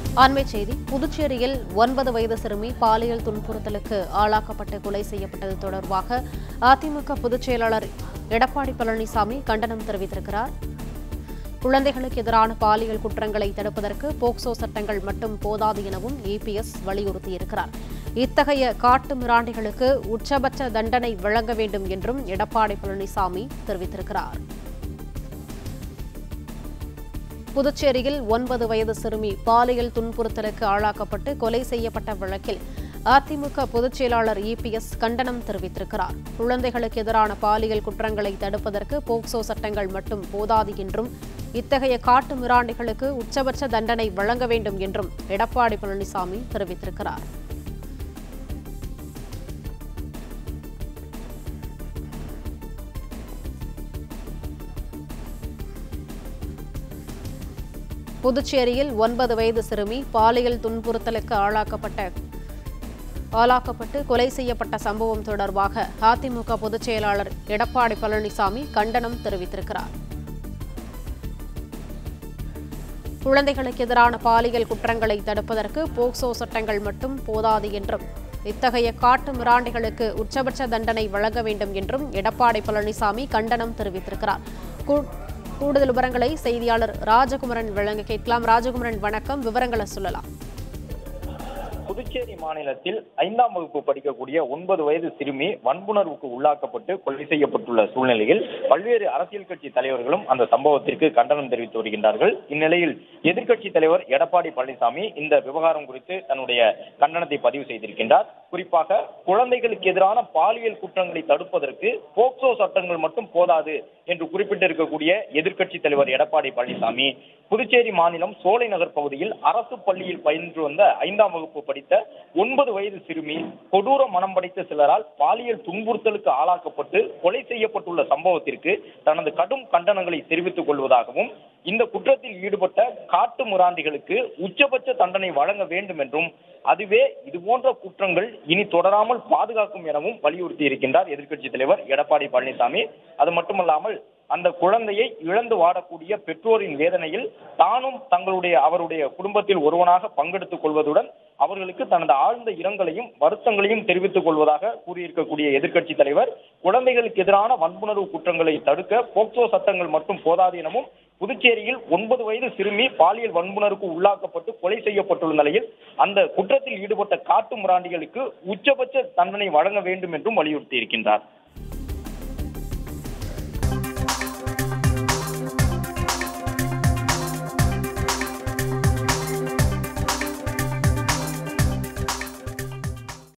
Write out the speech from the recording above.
அண்மை செய்தி புதுச்சேரியில் ஒன்பது வயது சிறுமி பாலியல் துன்புறுத்தலுக்கு ஆளாக்கப்பட்டு கொலை செய்யப்பட்டது தொடர்பாக அதிமுக பொதுச் செயலாளர் எடப்பாடி பழனிசாமி கண்டனம் தெரிவித்திருக்கிறார் குழந்தைகளுக்கு எதிரான பாலியல் குற்றங்களை தடுப்பதற்கு போக்சோ சட்டங்கள் மட்டும் போதாது எனவும் இபிஎஸ் வலியுறுத்தியிருக்கிறார் இத்தகைய காட்டு மிராண்டிகளுக்கு உச்சபட்ச தண்டனை வழங்க வேண்டும் என்றும் எடப்பாடி பழனிசாமி தெரிவித்திருக்கிறார் புதுச்சேரியில் ஒன்பது வயது சிறுமி பாலியல் துன்புறுத்தலுக்கு ஆளாக்கப்பட்டு கொலை செய்யப்பட்ட வழக்கில் அதிமுக பொதுச் செயலாளர் இபிஎஸ் கண்டனம் தெரிவித்திருக்கிறார் குழந்தைகளுக்கு எதிரான பாலியல் குற்றங்களை தடுப்பதற்கு போக்சோ சட்டங்கள் மட்டும் போதாது என்றும் இத்தகைய காட்டு மிராண்டிகளுக்கு உச்சபட்ச தண்டனை வழங்க வேண்டும் என்றும் எடப்பாடி பழனிசாமி தெரிவித்திருக்கிறார் புதுச்சேரியில் ஒன்பது வயது சிறுமி பாலியல் துன்புறுத்தலுக்கு ஆளாக்கப்பட்ட ஆளாக்கப்பட்டு கொலை செய்யப்பட்ட சம்பவம் தொடர்பாக அதிமுக பொதுச் செயலாளர் எடப்பாடி பழனிசாமி கண்டனம் தெரிவித்திருக்கிறார் குழந்தைகளுக்கு எதிரான பாலியல் குற்றங்களை தடுப்பதற்கு போக்சோ சட்டங்கள் மட்டும் போதாது என்றும் இத்தகைய காட்டு மிராண்டிகளுக்கு உச்சபட்ச தண்டனை வழங்க வேண்டும் என்றும் எடப்பாடி பழனிசாமி கண்டனம் தெரிவித்திருக்கிறார் கூ- கூடுதல் விவரங்களை செய்தியாளர் ராஜகுமரன் வழங்க கேட்கலாம் ராஜகுமரன் வணக்கம் விவரங்களை சொல்லலாம் புதுச்சேரி மாநிலத்தில் ஐந்தாம் வகுப்பு படிக்கக்கூடிய ஒன்பது வயது சிறுமி வன்புணர்வுக்கு உள்ளாக்கப்பட்டு கொலை செய்யப்பட்டுள்ள சூழ்நிலையில் பல்வேறு அரசியல் கட்சி தலைவர்களும் அந்த சம்பவத்திற்கு கண்டனம் தெரிவித்து வருகின்றார்கள் இந்நிலையில் எதிர்க்கட்சி தலைவர் எடப்பாடி பழனிசாமி இந்த விவகாரம் குறித்து தன்னுடைய கண்டனத்தை பதிவு செய்திருக்கின்றார் குறிப்பாக குழந்தைகளுக்கு எதிரான பாலியல் குற்றங்களை தடுப்பதற்கு போக்சோ சட்டங்கள் மட்டும் போதாது என்று குறிப்பிட்டிருக்கக்கூடிய எதிர்க்கட்சி தலைவர் எடப்பாடி பழனிசாமி புதுச்சேரி மாநிலம் சோலை நகர் பகுதியில் அரசு பள்ளியில் பயின்று வந்த ஐந்தாம் வகுப்பு படித்த ஒன்பது வயது சிறுமி கொடூர மனம் படைத்த சிலரால் பாலியல் துன்புறுத்தலுக்கு ஆளாக்கப்பட்டு கொலை செய்யப்பட்டுள்ள சம்பவத்திற்கு தனது கடும் கண்டனங்களை தெரிவித்துக் கொள்வதாகவும் இந்த குற்றத்தில் ஈடுபட்ட காட்டு முராண்டிகளுக்கு உச்சபட்ச தண்டனை வழங்க வேண்டும் என்றும் அதுவே இது போன்ற குற்றங்கள் இனி தொடராமல் பாதுகாக்கும் எனவும் வலியுறுத்தி இருக்கின்றார் எதிர்க்கட்சி தலைவர் எடப்பாடி பழனிசாமி அது மட்டுமல்லாமல் அந்த குழந்தையை இழந்து வாடக்கூடிய பெற்றோரின் வேதனையில் தானும் தங்களுடைய அவருடைய குடும்பத்தில் ஒருவனாக பங்கெடுத்துக் கொள்வதுடன் அவர்களுக்கு தனது ஆழ்ந்த இரங்கலையும் வருத்தங்களையும் தெரிவித்துக் கொள்வதாக கூறியிருக்கக்கூடிய எதிர்க்கட்சி தலைவர் குழந்தைகளுக்கு எதிரான வன்புணர்வு குற்றங்களை தடுக்க போக்சோ சட்டங்கள் மட்டும் போதாது எனவும் புதுச்சேரியில் ஒன்பது வயது சிறுமி பாலியல் வன்புணர்வுக்கு உள்ளாக்கப்பட்டு கொலை செய்யப்பட்டுள்ள நிலையில் அந்த குற்றத்தில் ஈடுபட்ட காட்டு முராண்டிகளுக்கு உச்சபட்ச தண்டனை வழங்க வேண்டும் என்றும் வலியுறுத்தி இருக்கின்றார்